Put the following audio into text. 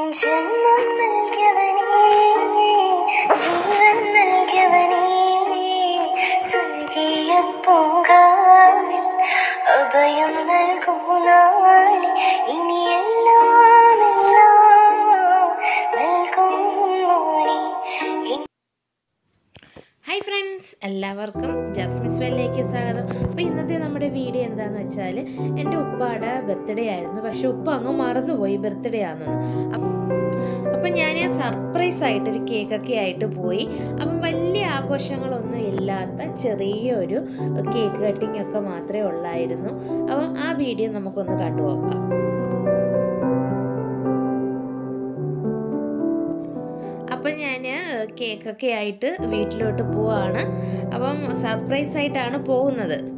ജന്മം നൽകിയവനേ ജീവൻ നൽകിയവനേ സ്വർഗീയ പൂങ്കാവിൽ അഭയം നൽകും നാളെ ഇനി എല്ലാം എല്ലാം നൽകും മോനെ ഹായ് ഫ്രണ്ട്സ് എല്ലാവർക്കും ജസ്മിസ് വെല്ലേക്ക് സ്വാഗതം അപ്പോൾ ഇന്നത്തെ നമ്മുടെ വീഡിയോ എന്താണെന്ന് വെച്ചാൽ എൻ്റെ ഉപ്പാടെ ബർത്ത്ഡേ ആയിരുന്നു പക്ഷെ ഉപ്പ അങ്ങ് മറന്നുപോയി ബർത്ത്ഡേ ആണെന്ന് അപ്പം ഞാൻ സർപ്രൈസ് ആയിട്ട് ഒരു കേക്കൊക്കെ ആയിട്ട് പോയി അപ്പം വലിയ ആഘോഷങ്ങളൊന്നും ഇല്ലാത്ത ചെറിയൊരു കേക്ക് കട്ടിംഗ് ഒക്കെ മാത്രമേ ഉള്ളായിരുന്നു അപ്പം ആ വീഡിയോ നമുക്കൊന്ന് കണ്ടു നോക്കാം അപ്പം ഞാൻ കേക്കൊക്കെ ആയിട്ട് വീട്ടിലോട്ട് പോവാണ് അപ്പം സർപ്രൈസ് ആയിട്ടാണ് പോകുന്നത്